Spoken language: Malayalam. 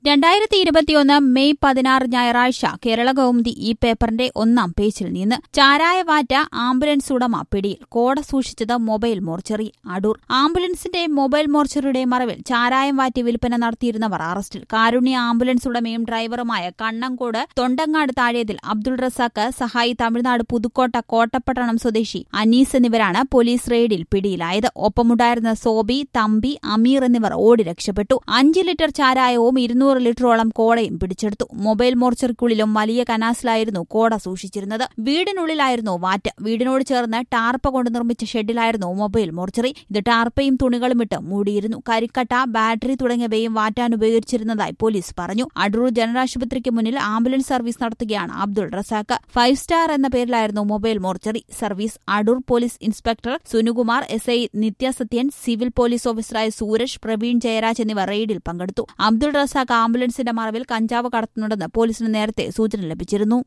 രണ്ടായിരത്തി ഇരുപത്തിയൊന്ന് മെയ് പതിനാറ് ഞായറാഴ്ച കേരള കൗമുദി ഈ പേപ്പറിന്റെ ഒന്നാം പേജിൽ നിന്ന് ചാരായവാറ്റ ആംബുലൻസ് ഉടമ പിടിയിൽ കോട സൂക്ഷിച്ചത് മൊബൈൽ മോർച്ചറി അടൂർ ആംബുലൻസിന്റെ മൊബൈൽ മോർച്ചറിയുടെ മറവിൽ ചാരായം വാറ്റി വിൽപ്പന നടത്തിയിരുന്നവർ അറസ്റ്റിൽ കാരുണ്യ ആംബുലൻസ് ഉടമയും ഡ്രൈവറുമായ കണ്ണങ്കോട് തൊണ്ടങ്ങാട് താഴേതിൽ അബ്ദുൾ റസാക്ക് സഹായി തമിഴ്നാട് പുതുക്കോട്ട കോട്ടപ്പട്ടണം സ്വദേശി അനീസ് എന്നിവരാണ് പോലീസ് റെയ്ഡിൽ പിടിയിലായത് ഒപ്പമുണ്ടായിരുന്ന സോബി തമ്പി അമീർ എന്നിവർ ഓടി രക്ഷപ്പെട്ടു അഞ്ച് ലിറ്റർ ചാരായവും ഇരുന്നൂറ് ലിറ്ററോളം കോടയും പിടിച്ചെടുത്തു മൊബൈൽ മോർച്ചറിക്കുള്ളിലും വലിയ കനാസിലായിരുന്നു കോട സൂക്ഷിച്ചിരുന്നത് വീടിനുള്ളിലായിരുന്നു വാറ്റ് വീടിനോട് ചേർന്ന് ടാർപ്പ കൊണ്ട് നിർമ്മിച്ച ഷെഡിലായിരുന്നു മൊബൈൽ മോർച്ചറി ഇത് ടാർപ്പയും തുണികളും ഇട്ട് മൂടിയിരുന്നു കരിക്കട്ട ബാറ്ററി തുടങ്ങിയവയും വാറ്റാൻ ഉപയോഗിച്ചിരുന്നതായി പോലീസ് പറഞ്ഞു അടൂർ ജനറൽ ആശുപത്രിക്ക് മുന്നിൽ ആംബുലൻസ് സർവീസ് നടത്തുകയാണ് അബ്ദുൾ റസാക്ക് ഫൈവ് സ്റ്റാർ എന്ന പേരിലായിരുന്നു mobile mortuary service Adoor police inspector Sunukumar S I Nithyasathyan civil police ഓഫീസറായ സൂരജ് പ്രവീൺ ജയരാജ് എന്നിവർ റെയ്ഡിൽ പങ്കെടുത്തു അബ്ദുൾ റസാഖ് ആംബുലൻസിന്റെ മറവിൽ കഞ്ചാവ് കടത്തുന്നുണ്ടെന്ന് പോലീസിന് നേരത്തെ സൂചന ലഭിച്ചിരുന്നു